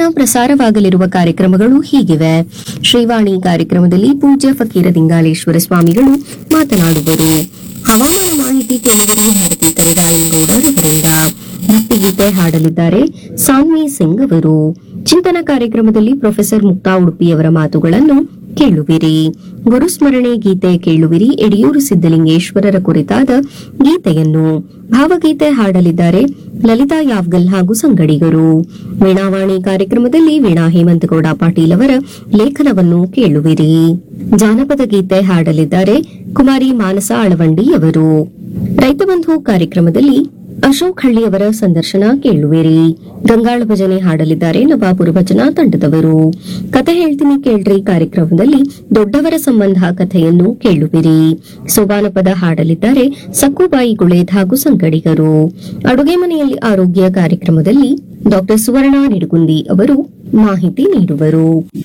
ಪ್ರಸಾರವಾಗಲಿರುವ ಕಾರ್ಯಕ್ರಮಗಳು ಹೀಗಿವೆ ಶ್ರೀವಾಣಿ ಕಾರ್ಯಕ್ರಮದಲ್ಲಿ ಪೂಜ್ಯ ಫಕೀರ ದಿಂಗಾಲೇಶ್ವರ ಸ್ವಾಮಿಗಳು ಮಾತನಾಡುವರು ಹವಾಮಾನ ಮಾಹಿತಿ ಕೇಳುವರು ಭಾರತಿ ಕರಿರಾಯನಗೌಡರವರಿಂದ ಭಕ್ತಿಗೀತೆ ಹಾಡಲಿದ್ದಾರೆ ಸಾನ್ವಿ ಸಿಂಗ್ ಅವರು ಚಿಂತನ ಕಾರ್ಯಕ್ರಮದಲ್ಲಿ ಪ್ರೊಫೆಸರ್ ಮುಕ್ತಾ ಉಡುಪಿಯವರ ಮಾತುಗಳನ್ನು ಕೇಳುವಿರಿ ಗುರುಸ್ಮರಣೆ ಗೀತೆ ಕೇಳುವಿರಿ ಯಡಿಯೂರು ಸಿದ್ದಲಿಂಗೇಶ್ವರರ ಕುರಿತಾದ ಗೀತೆಯನ್ನು ಭಾವಗೀತೆ ಹಾಡಲಿದ್ದಾರೆ ಲಲಿತಾ ಯಾವ್ಗಲ್ ಹಾಗೂ ಸಂಗಡಿಗರು ವೀಣಾವಾಣಿ ಕಾರ್ಯಕ್ರಮದಲ್ಲಿ ವೀಣಾ ಹೇಮಂತಗೌಡ ಪಾಟೀಲ್ ಅವರ ಲೇಖನವನ್ನು ಕೇಳುವಿರಿ ಜಾನಪದ ಗೀತೆ ಹಾಡಲಿದ್ದಾರೆ ಕುಮಾರಿ ಮಾನಸ ಅಳವಂಡಿ ಅವರು ರೈತ ಬಂಧು ಕಾರ್ಯಕ್ರಮದಲ್ಲಿ ಅಶೋಕ್ ಹಳ್ಳಿಯವರ ಸಂದರ್ಶನ ಕೇಳುವಿರಿ ಗಂಗಾಳ ಭಜನೆ ಹಾಡಲಿದ್ದಾರೆ ನವಾಪುರ ಭಜನಾ ತಂಡದವರು ಕತೆ ಹೇಳ್ತೀನಿ ಕೇಳ್ರಿ ಕಾರ್ಯಕ್ರಮದಲ್ಲಿ ದೊಡ್ಡವರ ಸಂಬಂಧ ಕಥೆಯನ್ನು ಕೇಳುವಿರಿ ಸೋಬಾನ ಪದ ಹಾಡಲಿದ್ದಾರೆ ಸಕ್ಕುಬಾಯಿ ಗುಳೇದ್ ಹಾಗೂ ಸಂಗಡಿಗರು ಅಡುಗೆ ಮನೆಯಲ್ಲಿ ಆರೋಗ್ಯ ಕಾರ್ಯಕ್ರಮದಲ್ಲಿ ಡಾಕ್ಟರ್ ಸುವರ್ಣ ನಿಡುಗುಂದಿ ಅವರು ಮಾಹಿತಿ ನೀಡುವರು